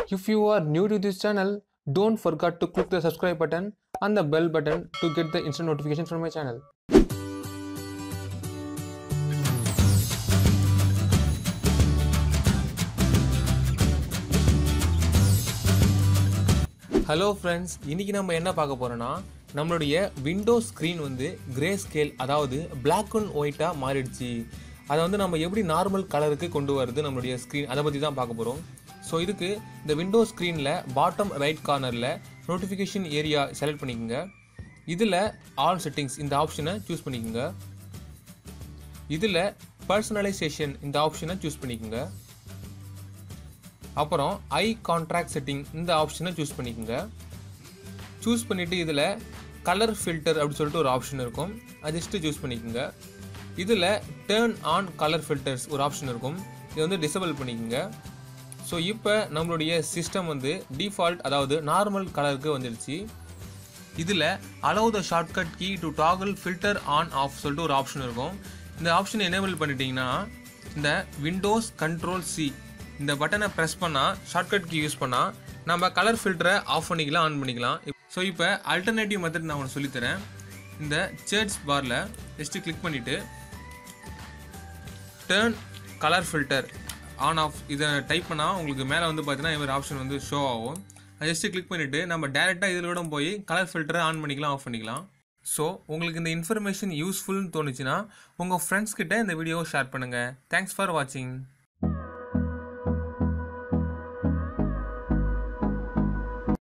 If you are new to this channel, don't forget to click the subscribe button and the bell button to get the instant notification from my channel. Hello friends இன்னைக்கு நம்ம என்ன பார்க்க போறோம்னா நம்மளுடைய Windows screen வந்து grey scale அதாவது Black and ஒயிட்டாக மாறிடுச்சு அதை வந்து நம்ம எப்படி நார்மல் கலருக்கு கொண்டு வருது நம்மளுடைய ஸ்க்ரீன் அதை பற்றி தான் பார்க்க போகிறோம் ஸோ இதுக்கு இந்த விண்டோஸ் ஸ்க்ரீனில் பாட்டம் ரைட் கார்னரில் நோட்டிஃபிகேஷன் ஏரியா செலக்ட் பண்ணிக்கோங்க இதில் ஆல் செட்டிங்ஸ் இந்த ஆப்ஷனை சூஸ் பண்ணிக்கோங்க இதில் பர்சனலைசேஷன் இந்த ஆப்ஷனை சூஸ் பண்ணிக்கோங்க அப்புறம் ஐ கான்ட்ராக்ட் செட்டிங் இந்த ஆப்ஷனை சூஸ் பண்ணிக்கோங்க சூஸ் பண்ணிவிட்டு இதில் கலர் ஃபில்டர் அப்படின்னு சொல்லிட்டு ஒரு ஆப்ஷன் இருக்கும் அது ஜஸ்ட்டு சூஸ் பண்ணிக்கோங்க இதில் டேர்ன் ஆன் கலர் ஃபில்டர்ஸ் ஒரு ஆப்ஷன் இருக்கும் இதை வந்து டிசபிள் பண்ணிக்கோங்க ஸோ இப்போ நம்மளுடைய சிஸ்டம் வந்து டிஃபால்ட் அதாவது நார்மல் கலருக்கு வந்துடுச்சு இதில் allow the shortcut key to toggle filter on off சொல்லிட்டு ஒரு ஆப்ஷன் இருக்கும் இந்த ஆப்ஷன் எனேபிள் பண்ணிட்டீங்கன்னா இந்த விண்டோஸ் கண்ட்ரோல் சி இந்த பட்டனை ப்ரெஸ் பண்ணால் ஷார்ட்கட் கீ யூஸ் பண்ணால் நம்ம கலர் ஃபில்டரை ஆஃப் பண்ணிக்கலாம் ஆன் பண்ணிக்கலாம் ஸோ இப்போ அல்டர்னேட்டிவ் மெத்தட் நான் உங்களுக்கு சொல்லித்தரேன் இந்த சேர்ச் பாரில் ஜஸ்ட்டு கிளிக் பண்ணிவிட்டு turn colour filter on off இதை டைப் பண்ணால் உங்களுக்கு மேலே வந்து பார்த்தீங்கன்னா இந்த மாதிரி ஆப்ஷன் வந்து ஷோ ஆகும் அதை ஜஸ்ட்டு கிளிக் பண்ணிவிட்டு நம்ம டேரெக்டாக இதில் கூட போய் கலர் ஃபில்டரை ஆன் பண்ணிக்கலாம் ஆஃப் பண்ணிக்கலாம் ஸோ உங்களுக்கு இந்த இன்ஃபர்மேஷன் யூஸ்ஃபுல்னு தோணுச்சுன்னா உங்கள் ஃப்ரெண்ட்ஸ் கிட்ட இந்த வீடியோவை ஷேர் பண்ணுங்கள் தேங்க்ஸ் ஃபார் வாட்சிங்